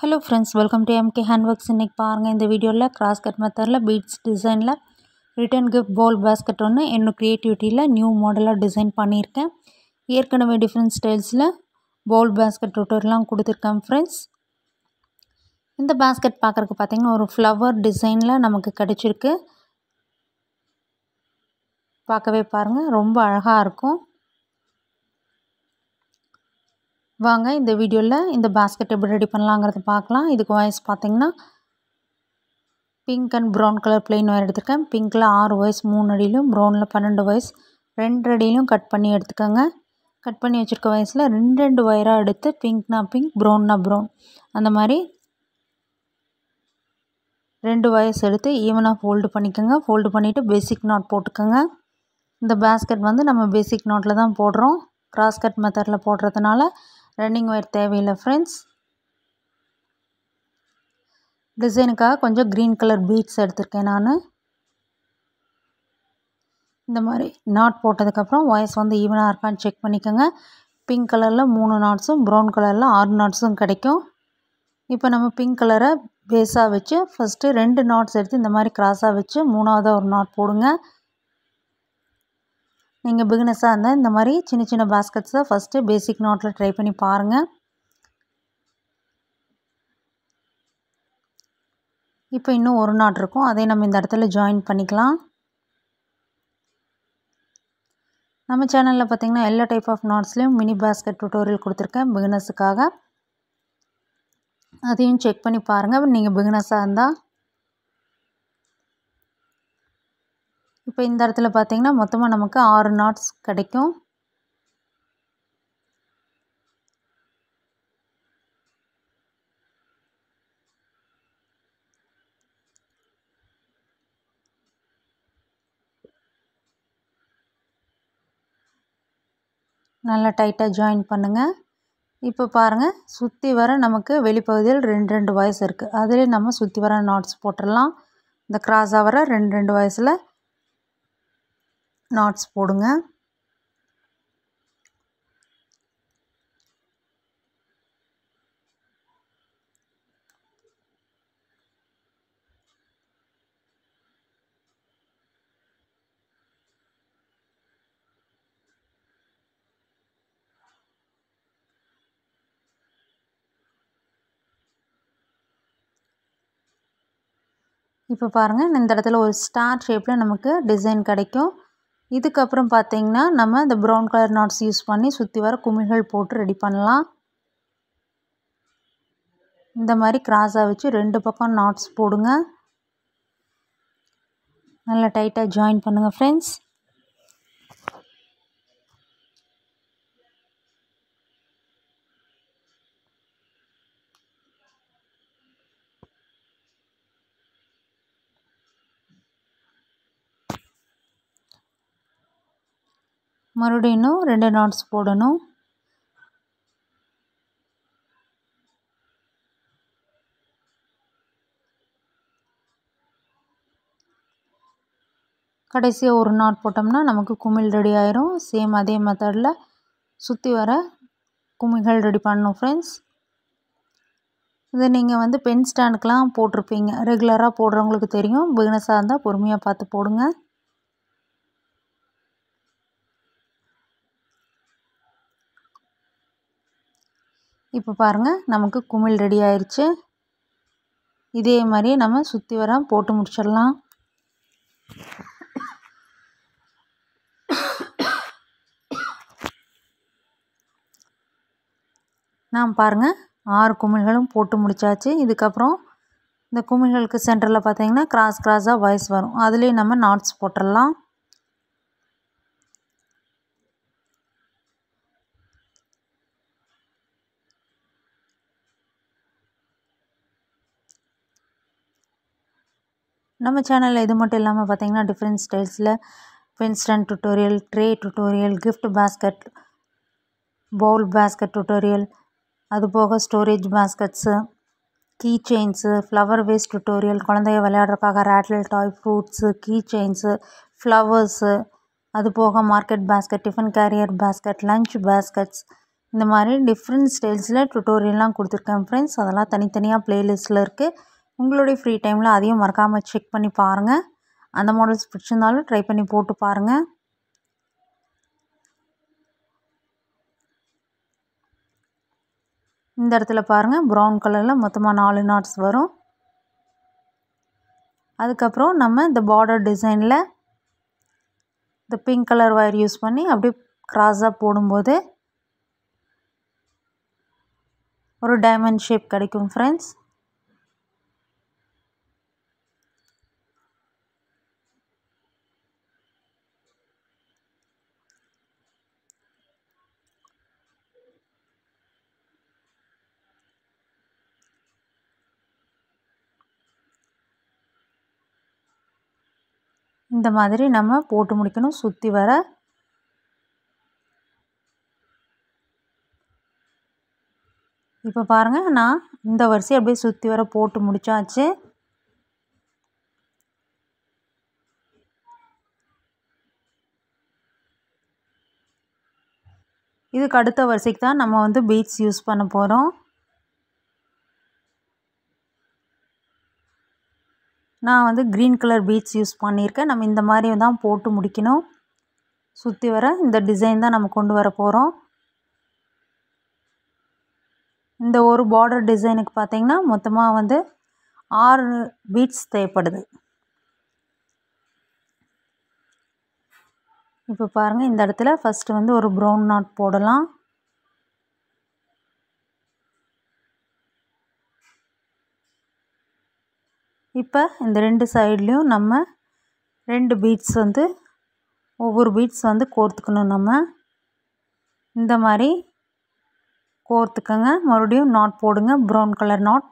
hello friends welcome to MK hand works இன்றைக்கி பாருங்கள் இந்த வீடியோவில் கிராஸ் கட் மெத்தடில் பீட்ஸ் டிசைனில் ரிட்டன் கிஃப்ட் பால் பேஸ்கெட் ஒன்று என்னோட க்ரியேட்டிவிட்டியில் நியூ மாடலாக டிசைன் பண்ணியிருக்கேன் ஏற்கனவே டிஃப்ரெண்ட் ஸ்டைல்ஸில் பவுல் பேஸ்கெட் டுட்டோர்லாம் கொடுத்துருக்கேன் ஃப்ரெண்ட்ஸ் இந்த பேஸ்கெட் பார்க்குறக்கு பார்த்திங்கன்னா ஒரு ஃப்ளவர் டிசைனில் நமக்கு கிடச்சிருக்கு பார்க்கவே பாருங்கள் ரொம்ப அழகாக இருக்கும் வாங்க இந்த வீடியோவில் இந்த பேஸ்கெட் எப்படி ரெடி பண்ணலாங்கிறத பார்க்கலாம் இதுக்கு வயசு பார்த்திங்கன்னா pink and brown colour plain wire எடுத்துருக்கேன் பிங்க்கில் ஆறு வயசு மூணு அடியிலும் ப்ரௌனில் பன்னெண்டு வயசு ரெண்டு அடியிலும் கட் பண்ணி எடுத்துக்கோங்க கட் பண்ணி வச்சுருக்க வயசில் ரெண்டு ரெண்டு ஒயராக எடுத்து பிங்க்னா பிங்க் ப்ரௌன்னா ப்ரௌன் அந்த மாதிரி ரெண்டு வயசு எடுத்து ஈவனாக ஃபோல்டு பண்ணிக்கோங்க ஃபோல்டு பண்ணிவிட்டு பேசிக் நாட் போட்டுக்கோங்க இந்த பேஸ்கெட் வந்து நம்ம பேசிக் நாட்டில் தான் போடுறோம் கிராஸ் கட் மெத்தடில் போடுறதுனால ரன்னிங் ஒயர் தேவையில்லை ஃப்ரெண்ட்ஸ் டிசைனுக்காக கொஞ்சம் க்ரீன் கலர் பீட்ஸ் எடுத்திருக்கேன் நான் இந்த மாதிரி நாட் போட்டதுக்கப்புறம் வாய்ஸ் வந்து ஈவனாக இருக்கான்னு செக் பண்ணிக்கோங்க பிங்க் கலரில் மூணு நாட்ஸும் ப்ரௌன் கலரில் ஆறு நாட்ஸும் கிடைக்கும் இப்போ நம்ம பிங்க் கலரை பேஸாக வச்சு ஃபஸ்ட்டு ரெண்டு நாட்ஸ் எடுத்து இந்த மாதிரி க்ராஸாக வச்சு மூணாவதாக ஒரு நாட் போடுங்க நீங்கள் பிகினஸாக இருந்தால் இந்த மாதிரி சின்ன சின்ன பேஸ்கெட்ஸை ஃபஸ்ட்டு பேசிக் நாட்டில் ட்ரை பண்ணி பாருங்கள் இப்போ இன்னும் ஒரு நாட் இருக்கும் அதை நம்ம இந்த இடத்துல ஜாயின் பண்ணிக்கலாம் நம்ம சேனலில் பார்த்திங்கன்னா எல்லா டைப் ஆஃப் நாட்ஸ்லேயும் மினி பேஸ்கெட் டுட்டோரியல் கொடுத்துருக்கேன் பிகினஸுக்காக அதையும் செக் பண்ணி பாருங்கள் நீங்கள் பிகினஸாக இருந்தால் இப்போ இந்த இடத்துல பார்த்திங்கன்னா மொத்தமாக நமக்கு ஆறு நாட்ஸ் கிடைக்கும் நல்லா டைட்டாக ஜாயின் பண்ணுங்கள் இப்போ பாருங்கள் சுற்றி வர நமக்கு வெளிப்பகுதியில் ரெண்டு ரெண்டு வயசு இருக்குது அதிலே நம்ம சுற்றி வர நாட்ஸ் போட்டுடலாம் இந்த கிராஸாக வர ரெண்டு ரெண்டு வயசில் நாட்ஸ் போடுங்க இப்போ பாருங்கள் இந்த இடத்துல ஒரு ஸ்டார் ஷேப்பில் நமக்கு டிசைன் கிடைக்கும் இதுக்கப்புறம் பார்த்திங்கன்னா நம்ம இந்த ப்ரௌன் கலர் நாட்ஸ் யூஸ் பண்ணி சுற்றி வர குமிழ்கள் போட்டு ரெடி பண்ணலாம் இந்த மாதிரி கிராஸாக வச்சு ரெண்டு பக்கம் நாட்ஸ் போடுங்க நல்லா டைட்டாக ஜாயின் பண்ணுங்கள் ஃப்ரெண்ட்ஸ் மறுபடியும் இன்னும் ரெண்டு நாட்ஸ் போடணும் கடைசியாக ஒரு நாட் போட்டோம்னா நமக்கு குமிழ் ரெடி ஆயிரும் சேம் அதே மெத்தடில் சுற்றி வர குமிழ்கள் ரெடி பண்ணணும் ஃப்ரெண்ட்ஸ் இது நீங்கள் வந்து பென் ஸ்டாண்டுக்கெலாம் போட்டிருப்பீங்க ரெகுலராக போடுறவங்களுக்கு தெரியும் பிகினஸாக இருந்தால் பொறுமையாக பார்த்து போடுங்க இப்போ பாருங்கள் நமக்கு குமிழ் ரெடி ஆயிடுச்சு இதே மாதிரியே நம்ம சுற்றி வர போட்டு முடிச்சிடலாம் நான் பாருங்கள் ஆறு குமிழ்களும் போட்டு முடித்தாச்சு இதுக்கப்புறம் இந்த குமிழ்களுக்கு சென்டரில் பார்த்தீங்கன்னா கிராஸ் கிராஸாக வாய்ஸ் வரும் அதுலேயே நம்ம நாட்ஸ் போட்டுடலாம் நம்ம சேனலில் இது மட்டும் இல்லாமல் பார்த்திங்கன்னா டிஃப்ரெண்ட் ஸ்டைல்ஸில் pen stand tutorial tray tutorial gift basket bowl basket tutorial அது போக storage baskets key chains flower vase tutorial குழந்தைய விளையாடுறதுக்காக rattle toy fruits key chains flowers அது போக market basket tiffin carrier basket lunch baskets இந்த மாதிரி different ஸ்டைல்ஸில் டுட்டோரியல்லாம் கொடுத்துருக்கேன் friends அதெல்லாம் தனித்தனியாக ப்ளேலிஸ்ட்டில் இருக்குது உங்களுடைய ஃப்ரீ டைமில் அதையும் மறக்காமல் செக் பண்ணி பாருங்கள் அந்த மாடல்ஸ் பிடிச்சிருந்தாலும் ட்ரை பண்ணி போட்டு பாருங்கள் இந்த இடத்துல பாருங்கள் ப்ரௌன் கலரில் மொத்தமாக நாலு நாட்ஸ் வரும் அதுக்கப்புறம் நம்ம இந்த பார்டர் டிசைனில் இந்த பிங்க் கலர் ஒயர் யூஸ் பண்ணி அப்படியே க்ராஸாக போடும்போது ஒரு டைமண்ட் ஷேப் கிடைக்கும் ஃப்ரெண்ட்ஸ் இந்த மாதிரி நம்ம போட்டு முடிக்கணும் சுற்றி வர இப்போ பாருங்கள் நான் இந்த வரிசை அப்படியே சுற்றி வர போட்டு முடித்தாச்சு இதுக்கு அடுத்த வரிசைக்கு தான் நம்ம வந்து பீட்ஸ் யூஸ் பண்ண போகிறோம் நான் வந்து க்ரீன் கலர் பீட்ஸ் யூஸ் பண்ணியிருக்கேன் நம்ம இந்த மாதிரி தான் போட்டு முடிக்கணும் சுற்றி வர இந்த டிசைன் தான் நம்ம கொண்டு வர போகிறோம் இந்த ஒரு பார்டர் டிசைனுக்கு பார்த்திங்கன்னா மொத்தமாக வந்து ஆறு பீட்ஸ் தேவைப்படுது இப்போ பாருங்கள் இந்த இடத்துல ஃபஸ்ட்டு வந்து ஒரு ப்ரௌன் நாட் போடலாம் இப்போ இந்த ரெண்டு சைட்லேயும் நம்ம ரெண்டு பீட்ஸ் வந்து ஒவ்வொரு பீட்ஸ் வந்து கோர்த்துக்கணும் நம்ம இந்த மாதிரி கோர்த்துக்கங்க மறுபடியும் நாட் போடுங்க ப்ரௌன் கலர் நாட்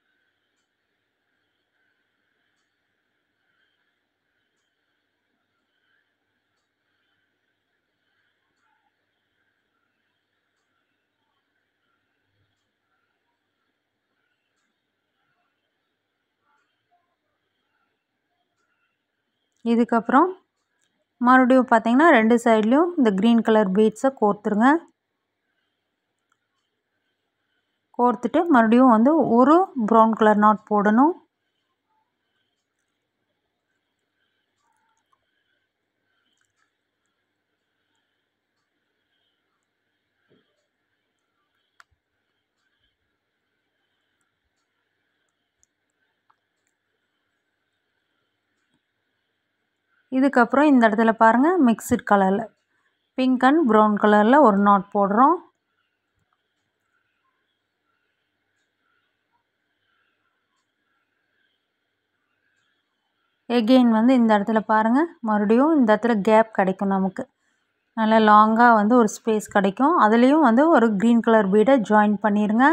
இதுக்கப்புறம் மறுபடியும் பார்த்தீங்கன்னா ரெண்டு சைட்லேயும் இந்த க்ரீன் கலர் பீட்ஸை கோர்த்துருங்க கோர்த்துட்டு மறுபடியும் வந்து ஒரு ப்ரௌன் கலர் நாட் போடணும் இதுக்கப்புறம் இந்த இடத்துல பாருங்கள் மிக்சட் கலரில் பிங்க் அண்ட் ப்ரௌன் கலரில் ஒரு நாட் போடுறோம் எகெயின் வந்து இந்த இடத்துல பாருங்கள் மறுபடியும் இந்த இடத்துல கேப் கிடைக்கும் நமக்கு நல்லா லாங்காக வந்து ஒரு ஸ்பேஸ் கிடைக்கும் அதுலேயும் வந்து ஒரு க்ரீன் கலர் பீடை ஜாயின் பண்ணிடுங்க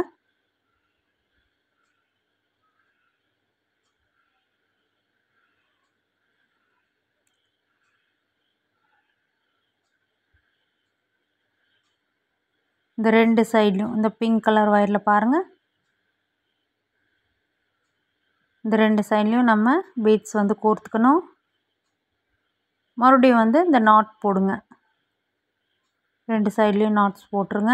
இந்த ரெண்டு சைட்லேயும் இந்த பிங்க் கலர் ஒயரில் பாருங்கள் இந்த ரெண்டு சைட்லேயும் நம்ம பீட்ஸ் வந்து கோர்த்துக்கணும் மறுபடியும் வந்து இந்த நாட் போடுங்க ரெண்டு சைட்லேயும் நாட்ஸ் போட்டுருங்க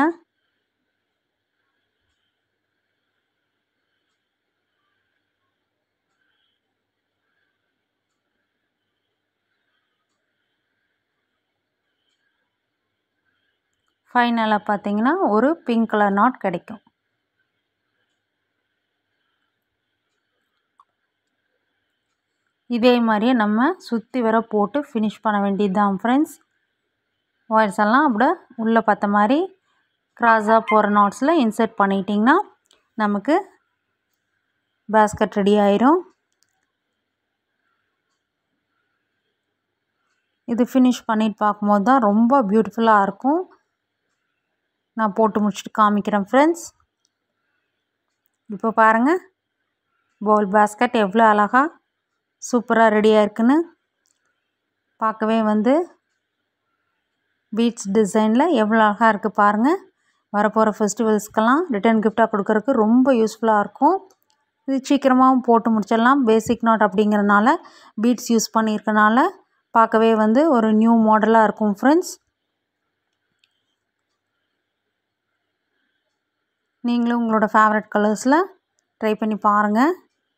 ஃபைனலாக பார்த்தீங்கன்னா ஒரு பிங்க் கலர் நாட் கிடைக்கும் இதே மாதிரியே நம்ம சுற்றி வர போட்டு ஃபினிஷ் பண்ண வேண்டியது தான் ஃப்ரெண்ட்ஸ் ஒயர்ஸ் எல்லாம் அப்படியே உள்ளே பார்த்த மாதிரி க்ராஸாக போகிற நாட்ஸில் இன்சர்ட் பண்ணிட்டிங்கன்னா நமக்கு பேஸ்கட் ரெடி ஆயிரும் இது ஃபினிஷ் பண்ணிட்டு பார்க்கும்போது தான் ரொம்ப பியூட்டிஃபுல்லாக இருக்கும் நான் போட்டு முடிச்சுட்டு காமிக்கிறேன் ஃப்ரெண்ட்ஸ் இப்போ பாருங்கள் பவுல் பேஸ்கட் எவ்வளோ அழகாக சூப்பராக ரெடியாக இருக்குன்னு பார்க்கவே வந்து பீட்ஸ் டிசைனில் எவ்வளோ அழகாக இருக்குது பாருங்கள் வரப்போகிற ஃபெஸ்டிவல்ஸ்க்கெல்லாம் ரிட்டர்ன் கிஃப்டாக கொடுக்கறதுக்கு ரொம்ப யூஸ்ஃபுல்லாக இருக்கும் இது சீக்கிரமாகவும் போட்டு முடிச்சிடலாம் பேசிக் நாட் அப்படிங்கிறனால பீட்ஸ் யூஸ் பண்ணியிருக்கனால பார்க்கவே வந்து ஒரு நியூ மாடலாக இருக்கும் ஃப்ரெண்ட்ஸ் நீங்களும் உங்களோட ஃபேவரட் கலர்ஸில் ட்ரை பண்ணி பாருங்கள்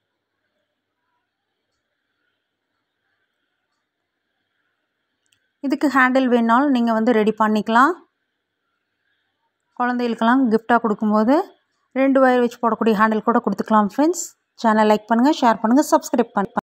இதுக்கு ஹேண்டில் வேணாலும் நீங்கள் வந்து ரெடி பண்ணிக்கலாம் குழந்தைகளுக்கெல்லாம் கிஃப்டாக கொடுக்கும்போது ரெண்டு வயர் வச்சு போடக்கூடிய ஹேண்டில் கூட கொடுத்துக்கலாம் ஃப்ரெண்ட்ஸ் சேனல் லைக் பண்ணுங்கள் ஷேர் பண்ணுங்கள் சப்ஸ்கிரைப் பண்ண